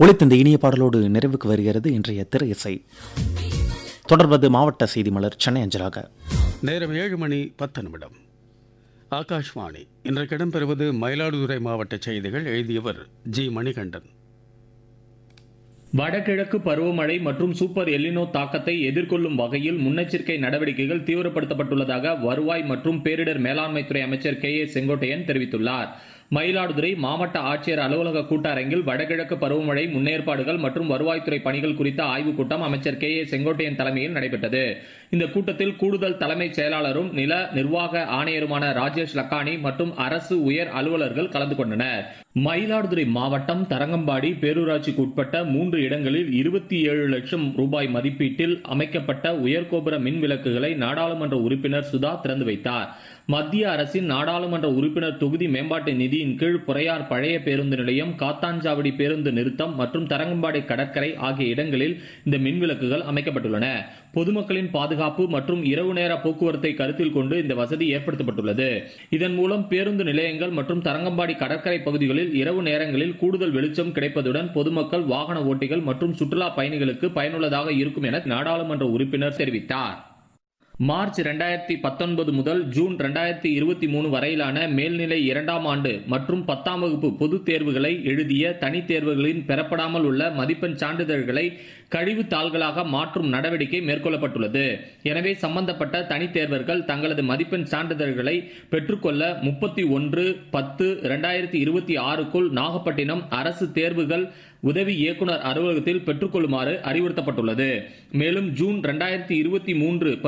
ஒளித்த இந்த இனிய பாடலோடு நிறைவுக்கு வருகிறது இன்றைய திரை இசை தொடர்வது மாவட்ட செய்தி மலர் சென்னை அஞ்சலாக நேரம் ஏழு மணி பத்து நிமிடம் ஆகாஷ்வாணி இன்றைக்கு இடம்பெறுவது மயிலாடுதுறை மாவட்ட செய்திகள் எழுதியவர் ஜி மணிகண்டன் வடகிழக்கு பருவமழை மற்றும் சூப்பர் எல்லினோ தாக்கத்தை எதிர்கொள்ளும் வகையில் முன்னெச்சரிக்கை நடவடிக்கைகள் தீவிரப்படுத்தப்பட்டுள்ளதாக வருவாய் மற்றும் பேரிடர் மேலாண்மைத்துறை அமைச்சர் கே ஏ செங்கோட்டையன் தெரிவித்துள்ளார் மயிலாடுதுறை மாவட்ட ஆட்சியர் அலுவலக கூட்டரங்கில் வடகிழக்கு பருவமழை முன்னேற்பாடுகள் மற்றும் வருவாய்த்துறை பணிகள் குறித்த ஆய்வுக் கூட்டம் அமைச்சர் கே ஏ செங்கோட்டையன் தலைமையில் நடைபெற்றது இந்த கூட்டத்தில் கூடுதல் தலைமைச் செயலாளரும் நில நிர்வாக ஆணையருமான ராஜேஷ் லக்கானி மற்றும் அரசு உயர் அலுவலர்கள் கலந்து கொண்டனர் மயிலாடுதுறை மாவட்டம் தரங்கம்பாடி பேரூராட்சிக்கு உட்பட்ட மூன்று இடங்களில் இருபத்தி ஏழு லட்சம் ரூபாய் மதிப்பீட்டில் அமைக்கப்பட்ட உயர்கோபுர மின் விளக்குகளை நாடாளுமன்ற உறுப்பினர் சுதா திறந்து வைத்தார் மத்திய அரசின் நாடாளுமன்ற உறுப்பினர் தொகுதி மேம்பாட்டு நிதியின் கீழ் புறையார் பழைய பேருந்து நிலையம் காத்தாஞ்சாவடி பேருந்து நிறுத்தம் மற்றும் தரங்கம்பாடி கடற்கரை ஆகிய இடங்களில் இந்த மின் விளக்குகள் அமைக்கப்பட்டுள்ளன பொதுமக்களின் பாதுகாப்பு மற்றும் இரவு நேர போக்குவரத்தை கருத்தில் கொண்டு இந்த வசதி ஏற்படுத்தப்பட்டுள்ளது இதன் மூலம் பேருந்து நிலையங்கள் மற்றும் தரங்கம்பாடி கடற்கரை பகுதிகளில் இரவு நேரங்களில் கூடுதல் வெளிச்சம் கிடைப்பதுடன் பொதுமக்கள் வாகன ஓட்டிகள் மற்றும் சுற்றுலா பயணிகளுக்கு பயனுள்ளதாக இருக்கும் என நாடாளுமன்ற உறுப்பினர் தெரிவித்தார் மார்ச் இரண்டாயிரத்தி பத்தொன்பது முதல் ஜூன் இரண்டாயிரத்தி இருபத்தி மூணு வரையிலான மேல்நிலை இரண்டாம் ஆண்டு மற்றும் பத்தாம் வகுப்பு பொதுத் தேர்வுகளை எழுதிய தனித் தேர்வுகளின் பெறப்படாமல் உள்ள மதிப்பெண் சான்றிதழ்களை கழிவு தாள்களாக மாற்றும் நடவடிக்கை மேற்கொள்ளப்பட்டுள்ளது எனவே சம்பந்தப்பட்ட தனித் தேர்வர்கள் தங்களது மதிப்பெண் சான்றிதழ்களை பெற்றுக்கொள்ள முப்பத்தி ஒன்று பத்து இரண்டாயிரத்தி இருபத்தி ஆறுக்குள் நாகப்பட்டினம் அரசு தேர்வுகள் உதவி இயக்குனர் அலுவலகத்தில் பெற்றுக்கொள்ளுமாறு அறிவுறுத்தப்பட்டுள்ளது மேலும் ஜூன் இரண்டாயிரத்தி இருபத்தி மூன்று